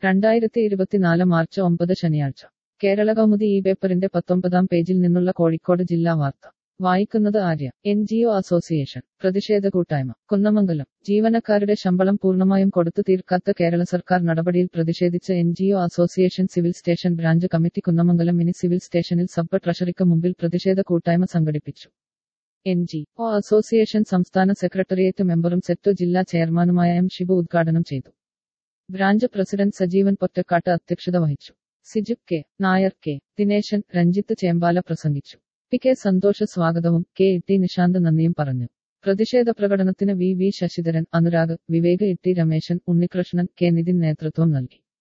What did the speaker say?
രണ്ടായിരത്തി ഇരുപത്തിനാല് മാർച്ച് ഒമ്പത് ശനിയാഴ്ച കേരള കൗമുദി ഈ പേപ്പറിന്റെ പത്തൊമ്പതാം പേജിൽ നിന്നുള്ള കോഴിക്കോട് ജില്ലാ വാർത്ത വായിക്കുന്നത് Arya N G O association പ്രതിഷേധ കൂട്ടായ്മ കുന്നമംഗലം ജീവനക്കാരുടെ ശമ്പളം പൂർണ്ണമായും കൊടുത്തു തീർക്കാത്ത കേരള സർക്കാർ നടപടിയിൽ പ്രതിഷേധിച്ച് N G O association civil station branch committee Kunnamangalam mini civil സ്റ്റേഷനിൽ സബ് ട്രഷറിക്ക് മുമ്പിൽ പ്രതിഷേധ കൂട്ടായ്മ സംഘടിപ്പിച്ചു എൻ ജി ഒ അസോസിയേഷൻ സംസ്ഥാന സെക്രട്ടേറിയറ്റ് മെമ്പറും സെറ്റോ ജില്ലാ ചെയർമാനുമായ എം ഷിബു ഉദ്ഘാടനം ചെയ്തു ബ്രാഞ്ച് പ്രസിഡന്റ് സജീവൻ പൊറ്റക്കാട്ട് അധ്യക്ഷത വഹിച്ചു സിജു കെ നായർ കെ ദിനേശൻ രഞ്ജിത്ത് ചേമ്പാല പ്രസംഗിച്ചു പി കെ സന്തോഷ് സ്വാഗതവും കെ ഇട്ടി നിശാന്ത് നന്ദിയും പറഞ്ഞു പ്രതിഷേധ പ്രകടനത്തിന് V V Sasidharan Anurag Vivek Itty Rameshan Unnikrishnan K Nithin നേതൃത്വം നൽകി